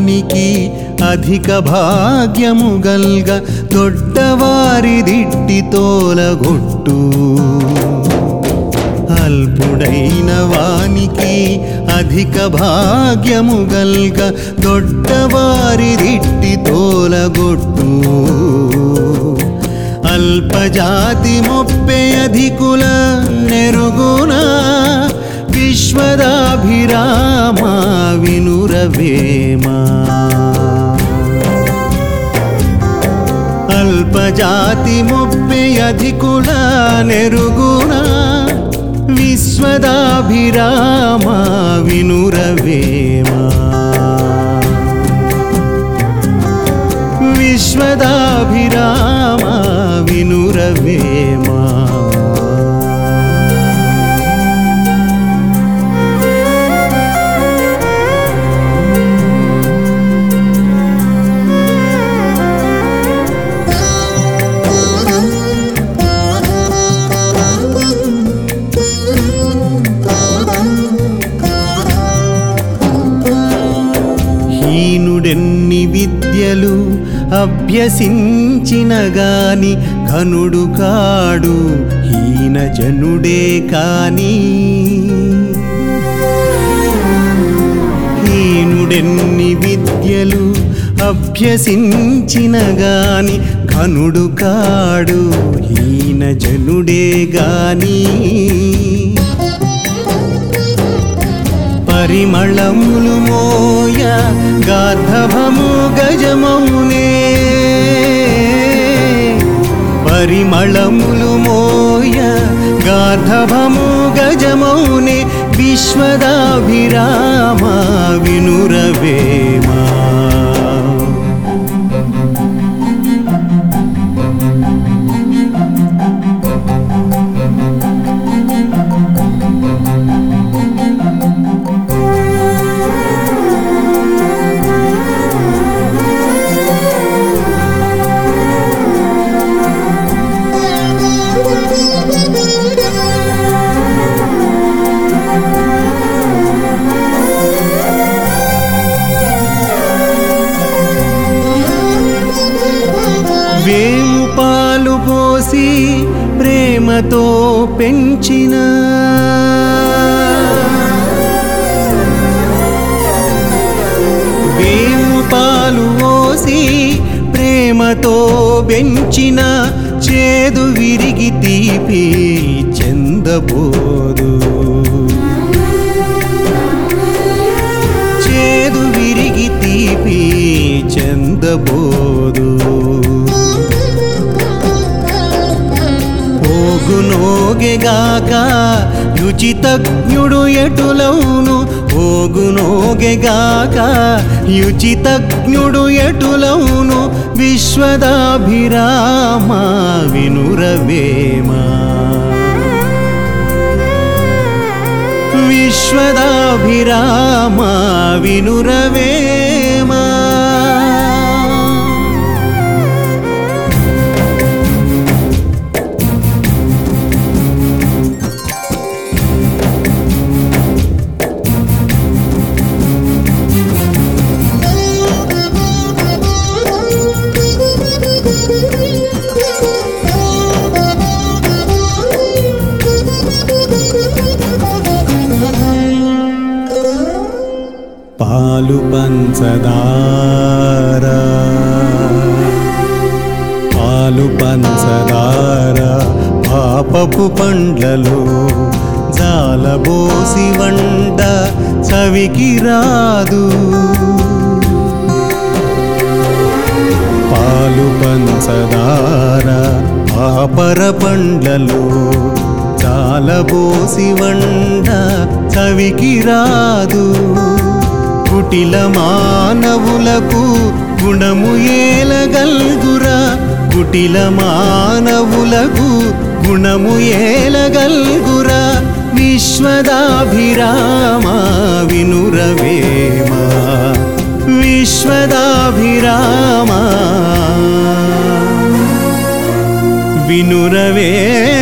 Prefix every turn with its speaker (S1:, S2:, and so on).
S1: వానికి అధిక భాగ్యము గల్గ దొడ్డవారి దిట్టి తోలగొట్టు అల్పుడైన వానికి అధిక భాగ్యము గల్గ దొడ్డవారి దిట్టి తోలగొట్టు అల్పజాతి మొప్పే అధికుల నెరుగునా విశ్వదాభిరామ వినురవేమా అల్పజాతి మొప్పే అధికుల నెరుగునా విశ్వదాభిరామ వినురవేమా విశ్వదాభిరామ వినురవేమా హీనుడెన్ని విద్యలు అభ్యసించిన గాని ఘనుడు కాడు హీన జనుడే కాని హీనుడెన్ని విద్యలు అభ్యసించిన గాని ఘనుడు కాడు హీన జనుడే గాని పరిమళములు మోయ గార్ధభము గజమౌనే పరిమళములు మోయ గార్ధభము గజమౌనే విశ్వదాభిరామ వినురవేమా వేము పాలు పోసి ప్రేమతో పెంచిన వేము పాలు పోసి ప్రేమతో పెంచిన చేదు విరిగి తీపి చెందబోదు చేదు విరిగి తీపి చెందబోదు ఓగునోగెగాక యుచితజ్ఞుడు ఎటులౌను ఓగునోగెగాక యుచితజ్ఞుడు ఎటులౌను విశ్వదాభిరామ వినురవేమా విశ్వదాభిరామ వినురవేమా పాలు పంచదార పాలు పంచదార పాపపు పండ్లలో జాలబోసి వంట చవికి రాదు పాలు పంచదార పాపర పండ్లలో చాలబోసి వంట చవికి రాదు కుటిల మానవులకు గుణము ఏలగల్గురా కుటిల మానవులకు గుణము ఏలగల్గురా విశ్వదాభిరామ వినురవేమా విశ్వదాభిరామ వినురవేమా